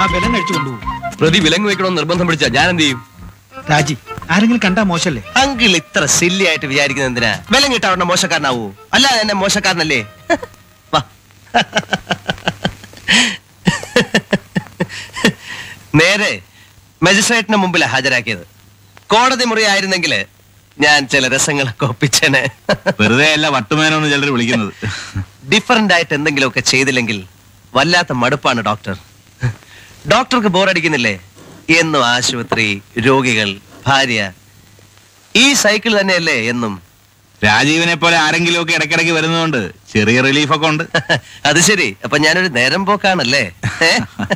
ആ ബലം കഴിച്ചു കൊണ്ടുപോകും പ്രതി വിലങ്ങ് വെക്കണമെന്ന് നിർബന്ധം പിടിച്ചാ ഞാൻ എന്ത് ചെയ്യും രാജി ആരെങ്കിലും കണ്ടാ മോശല്ലേ അങ്കിൾ ഇത്ര സില്ലി ആയിട്ട് വിചാരിക്കുന്നത് എന്തിനാ വിലം കിട്ടാവുന്ന മോശക്കാരനാവൂ അല്ല എന്നെ മോശക്കാരനല്ലേ വാ നേരെ മജിസ്ട്രേറ്റിന് മുമ്പിൽ ഹാജരാക്കിയത് കോടതി മുറി ആയിരുന്നെങ്കിൽ ഞാൻ ചില രസങ്ങളൊക്കെ ഒപ്പിച്ചേനെ വെറുതെ അല്ല വട്ടുമേനോന്ന് ചിലർ വിളിക്കുന്നത് ഡിഫറന്റ് ആയിട്ട് എന്തെങ്കിലുമൊക്കെ ചെയ്തില്ലെങ്കിൽ വല്ലാത്ത മടുപ്പാണ് ഡോക്ടർ ഡോക്ടർക്ക് ബോറടിക്കുന്നില്ലേ എന്നും ആശുപത്രി രോഗികൾ ഭാര്യ ഈ സൈക്കിൾ തന്നെയല്ലേ എന്നും രാജീവിനെ പോലെ ആരെങ്കിലും ഒക്കെ ഇടയ്ക്കിടയ്ക്ക് വരുന്നതുകൊണ്ട് ചെറിയ റിലീഫൊക്കെ ഉണ്ട് അത് ശരി അപ്പൊ ഞാനൊരു നേരം പോക്കാണല്ലേ ഏ?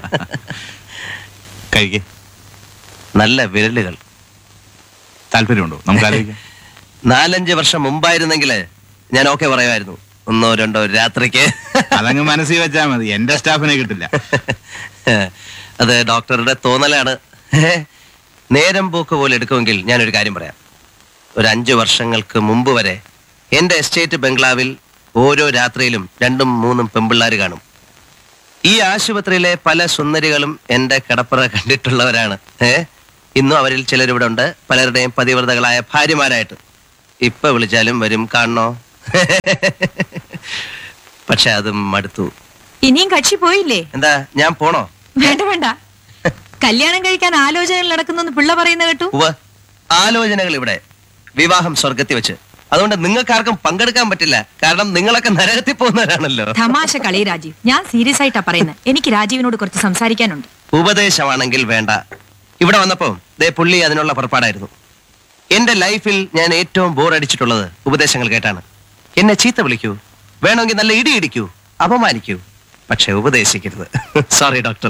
കഴിക്കേ നല്ല വിരലുകൾ താല്പര്യമുണ്ടോ നമുക്ക് ആലോചിക്കാം നാലഞ്ച് വർഷം മുമ്പായിരുന്നെങ്കിൽ ഞാൻ ഓക്കെ പറയുമായിരുന്നു ഒന്നോ രണ്ടോ രാത്രിക്ക് അതങ്ങ് മനസ്സിൽ വെച്ചാ മതി എന്റെ സ്റ്റാഫിനെ കിട്ടില്ല അത് ഡോക്ടറുടെ തോന്നലാണ് ഏ? നേരം പോക്ക് പോലെ എടുക്കുമെങ്കിൽ ഞാനൊരു കാര്യം പറയാം ഒരു അഞ്ചു വർഷങ്ങൾക്ക് മുമ്പ് വരെ എന്റെ എസ്റ്റേറ്റ് ബംഗ്ലാവിൽ ഓരോ രാത്രിയിലും രണ്ടും മൂന്നും പെമ്പിള്ളാർ കാണും ഈ ആശുപത്രിയിലെ പല സുന്ദരികളും എന്റെ കടപ്പുറ കണ്ടിട്ടുള്ളവരാണ് ഏ ഇന്നും അവരിൽ ചിലരിവിടെ ഉണ്ട് പലരുടെയും പതിവ്രതകളായ ഭാര്യമാരായിട്ട് ഇപ്പൊ വിളിച്ചാലും വരും കാണണോ പക്ഷെ അതും മടുത്തു ഇനിയും കക്ഷി പോയില്ലേ എന്താ ഞാൻ പോണോ വേണ്ട വേണ്ട കല്യാണം കഴിക്കാൻ ആലോചനകൾ നടക്കുന്നു പിള്ള പറയുന്ന കേട്ടു ഉവ്വ് ആലോചനകൾ ഇവിടെ വിവാഹം സ്വർഗത്തിൽ വെച്ച് അതുകൊണ്ട് നിങ്ങൾക്ക് ആർക്കും പങ്കെടുക്കാൻ പറ്റില്ല കാരണം നിങ്ങളൊക്കെ നരകത്തിൽ പോകുന്നവരാണല്ലോ തമാശ കളി രാജീവ് ഞാൻ സീരിയസ് ആയിട്ടാ പറയുന്നത് എനിക്ക് രാജീവിനോട് കുറച്ച് സംസാരിക്കാനുണ്ട് ഉപദേശമാണെങ്കിൽ വേണ്ട ഇവിടെ വന്നപ്പോ ദേ പുള്ളി അതിനുള്ള പുറപ്പാടായിരുന്നു എന്റെ ലൈഫിൽ ഞാൻ ഏറ്റവും ബോർ അടിച്ചിട്ടുള്ളത് ഉപദേശങ്ങൾ കേട്ടാണ് എന്നെ ചീത്ത വിളിക്കൂ വേണമെങ്കിൽ നല്ല ഇടി ഇടിക്കൂ അപമാനിക്കൂ പക്ഷെ ഉപദേശിക്കരുത് സോറി ഡോക്ടർ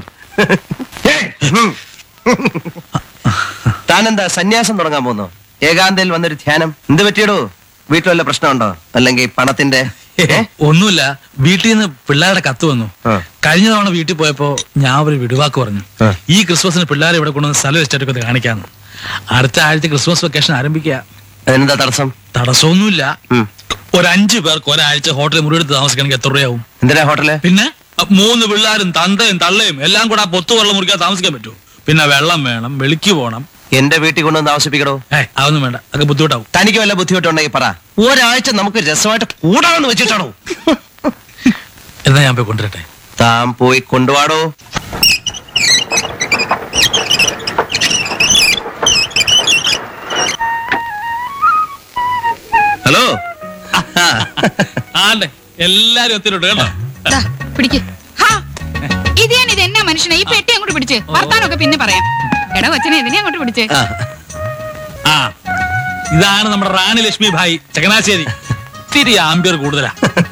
താനെന്താ സന്യാസം തുടങ്ങാൻ പോകുന്നോ ഏകാന്തയിൽ വന്നൊരു ധ്യാനം എന്ത് പറ്റിയടോ വീട്ടിൽ വല്ല പ്രശ്നമുണ്ടോ അല്ലെങ്കിൽ പണത്തിന്റെ ഏ? ഒന്നുമില്ല വീട്ടിൽ നിന്ന് പിള്ളേരുടെ കത്ത് വന്നു ആ. കഴിഞ്ഞ തവണ വീട്ടിൽ പോയപ്പോ ഞാൻ ഒരു വിടുവാക്ക് പറഞ്ഞു ആ. ഈ ക്രിസ്മസിന് പിള്ളേരെ ഇവിടെ കൊണ്ടുവന്ന് സ്ഥലം എസ്റ്റേറ്റ് ഒക്കെ കാണിക്കാന്ന് അടുത്ത ആഴ്ച ക്രിസ്മസ് വെക്കേഷൻ ആരംഭിക്കുക അതിനെന്താ തടസ്സം തടസ്സമൊന്നുമില്ല ഉം. ഒരു അഞ്ചു പേർക്ക് ഒരാഴ്ച ഹോട്ടലിൽ മുറിയെടുത്ത് താമസിക്കണമെങ്കിൽ എത്ര രൂപയാവും എന്തിനാ ഹോട്ടല് പിന്നെ അ, മൂന്ന് പിള്ളേരും തന്തയും തള്ളയും എല്ലാം കൂടെ ആ പൊത്തു വെള്ളം മുറിക്കാൻ താമസിക്കാൻ പറ്റുമോ പിന്നെ വെള്ളം വേണം വെളിക്ക് പോണം എന്റെ വീട്ടിൽ കൊണ്ടുവന്ന് താമസിപ്പിക്കണോ ഏ അതൊന്നും വേണ്ട അതൊക്കെ ബുദ്ധിമുട്ടാവും തനിക്ക് വല്ല ബുദ്ധിമുട്ടുണ്ടെങ്കിൽ പറ ഒരാഴ്ച നമുക്ക് രസമായിട്ട് കൂടാമെന്ന് വെച്ചിട്ടാണോ എന്നാ ഞാൻ പോയി കൊണ്ടുവരട്ടെ താൻ പോയി കൊണ്ടുവാടോ ഹലോ ആണ്ടെ എല്ലാരും ഒത്തിരിട്ട് കേട്ടോ ദാ, പിടിക്ക് ഹാ, ഇത് ഞാൻ ഇത് എന്നാ മനുഷ്യനെ ഈ പെട്ടി അങ്ങോട്ട് പിടിച്ച് വർത്താനൊക്കെ പിന്നെ പറയാം എടാ കൊച്ചനെ ഇതിനെ അങ്ങോട്ട് പിടിച്ച് ആ, ആ ഇതാണ് നമ്മുടെ റാണി ലക്ഷ്മി ഭായി ചങ്ങനാശ്ശേരി ഇത്തിരി ആംബിയർ കൂടുതലാ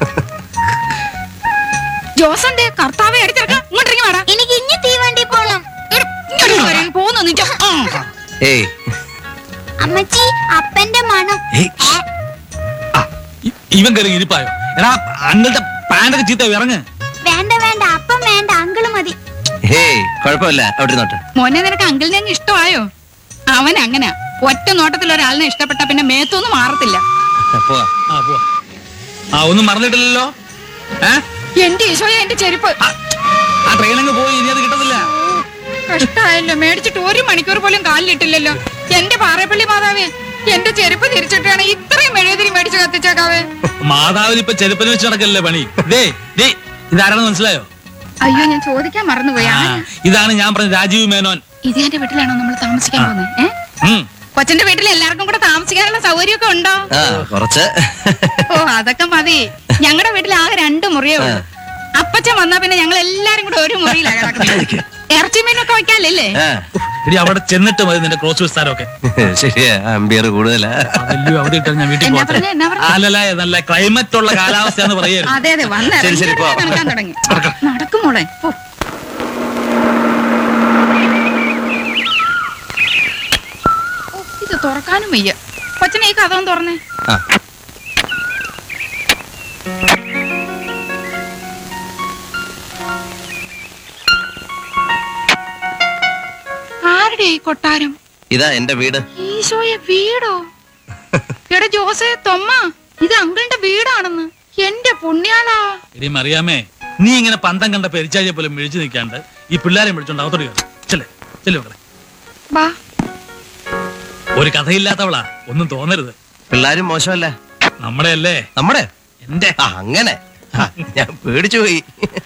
ജോസന്റെ കർത്താവെ എടുത്തിറക്കാം ഇങ്ങോട്ട് ഇറങ്ങി വാടാ എനിക്ക് ഇനി തീവണ്ടി പോണം എടാ, ഇങ്ങോട്ട് വരാൻ പോന്നു നിന്റെ ആ. ഏയ് അമ്മച്ചി അപ്പന്റെ മണം ഏയ്, ഇ- ഇവൻ കയറി ഇരിപ്പായോ എടാ അങ്ങളുടെ പാൻറ്റൊക്കെ ചീത്ത ഇറങ്ങ് വേണ്ട വേണ്ട അപ്പം വേണ്ട അങ്കിള് മതി ഹേയ് കുഴപ്പമില്ല അവിടെ ഇരുന്നോട്ടെ മോനെ നിനക്ക് അങ്കിളിനെ അങ്ങ് ഇഷ്ടമായോ അവൻ അങ്ങനെ ഒറ്റ നോട്ടത്തിൽ ഒരാളിനെ ഇഷ്ടപ്പെട്ട പിന്നെ മേത്തൊന്നും മാറത്തില്ല പോവാ ആ പോവാ ആ ഒന്നും മറന്നിട്ടില്ലല്ലോ ഏ എന്റെ ഈശോയെ എന്റെ ചെരുപ്പ് ആ, ആ ട്രെയിൻ അങ്ങ് പോയി ഇനി അത് കിട്ടത്തില്ല കഷ്ടായല്ലോ മേടിച്ചിട്ട് ഒരു മണിക്കൂർ പോലും കാലിലിട്ടില്ലല്ലോ എന്റെ പാറപ്പള്ളി മാതാവേ എന്റെ ചെരുപ്പ് തിരിച്ചിട്ടാണ് ഇത്രയും മെഴുകുതിരി മേടിച്ച് കത്തിച്ചേക്കാവേ മാതാവിന് ഇപ്പൊ ചെരുപ്പന് വെച്ച് നടക്കല്ലേ പണി ദേ ദേ ഇതാരാണെന്ന് മനസ്സിലായോ അയ്യോ ഞാൻ ചോദിക്കാൻ മറന്നുപോയി ആ, ഇതാണ് ഞാൻ പറഞ്ഞ രാജീവ് മേനോൻ ഇത് എന്റെ വീട്ടിലാണോ നമ്മൾ താമസിക്കാൻ പോകുന്നത് ഏ ഉം. കൊച്ചന്റെ വീട്ടിൽ എല്ലാവർക്കും കൂടെ താമസിക്കാനുള്ള സൗകര്യമൊക്കെ ഉണ്ടോ ആ കുറച്ച് ഓ അതൊക്കെ മതി ഞങ്ങളുടെ വീട്ടിൽ ആകെ രണ്ട് മുറിയേ ഉള്ളൂ അപ്പച്ചൻ വന്നാ പിന്നെ ഞങ്ങൾ എല്ലാരും കൂടെ ഒരു മുറിയിലാണ് കിടക്കുന്നത് ഇറച്ചി മീനൊക്കെ വയ്ക്കാല്ലേ ആ, എടി അവിടെ ചെന്നിട്ട് മതി നിന്റെ ക്രോസ് വിസ്താരമൊക്കെ ശരിയാ അമ്പിയർ കൂടുതലാ വലിയ അവധി കിട്ടാൻ ഞാൻ വീട്ടിൽ എന്നാ പോട്ടെ പറഞ്ഞേ, എന്നാ പറഞ്ഞേ? അല്ലല്ല നല്ല ക്ലൈമറ്റ് ഉള്ള കാലാവസ്ഥ എന്ന് പറയായിരുന്നു അതെ അതെ വന്ന് ശരി, ശരി, പോ. ഇറങ്ങി നടക്കാൻ തുടങ്ങി നടക്കും മോളെ പോ. ഓ, ഇത് തുറക്കാനും വയ്യ കൊച്ചനെ ഈ കഥ ഒന്ന് തുറന്നേ ആ ആരുടെ ഈ കൊട്ടാരം ഇതാ എന്റെ വീട് ഈശോയെ വീടോ എടാ ജോസേ തൊമ്മ ഇത് അങ്കിളിന്റെ വീടാണെന്ന് എന്റെ പുണ്യാളാ എടി മറിയാമേ നീ ഇങ്ങനെ പന്തം കണ്ട പെരിച്ചാഴിയെ പോലെ മിഴിച്ചു നിൽക്കാണ്ട് ഈ പിള്ളേരെ വിളിച്ചോണ്ട് അകത്തോട്ട് കയറി ചെല്ലേ ചെല്ലു മക്കളെ വാ ഒരു കഥയില്ലാത്തവളാ ഒന്നും തോന്നരുത് പിള്ളേരും മോശമല്ല നമ്മുടെ അല്ലേ നമ്മുടെ എന്റെ ആ അങ്ങനെ ആ, ഞാൻ പേടിച്ചു പോയി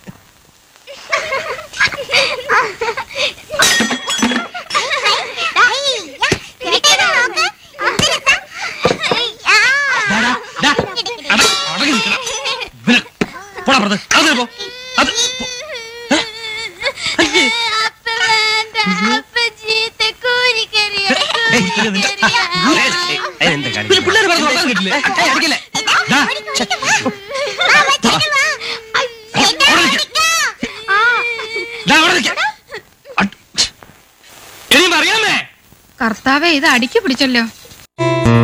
ഡാ, ഡാ, അട, അടങ്ങി നിൽക്കണം. ഇവനെ, പോടാ പുറത്ത്. അകത്ത് പോ. അത് പോ. ഏയ്, എന്താ പിന്നെ പിള്ളേര് കാണിക്കുന്നത്? പറഞ്ഞ് വർത്താനം കേട്ടില്ലേ? ഏയ്, അടിക്കല്ലേ? ഡാ, ഡാ, അവിടെ നിൽക്ക. അട്. ഇനിയും അറിയാമേ കർത്താവേ ഇത് അടിക്ക് പിടിച്ചല്ലോ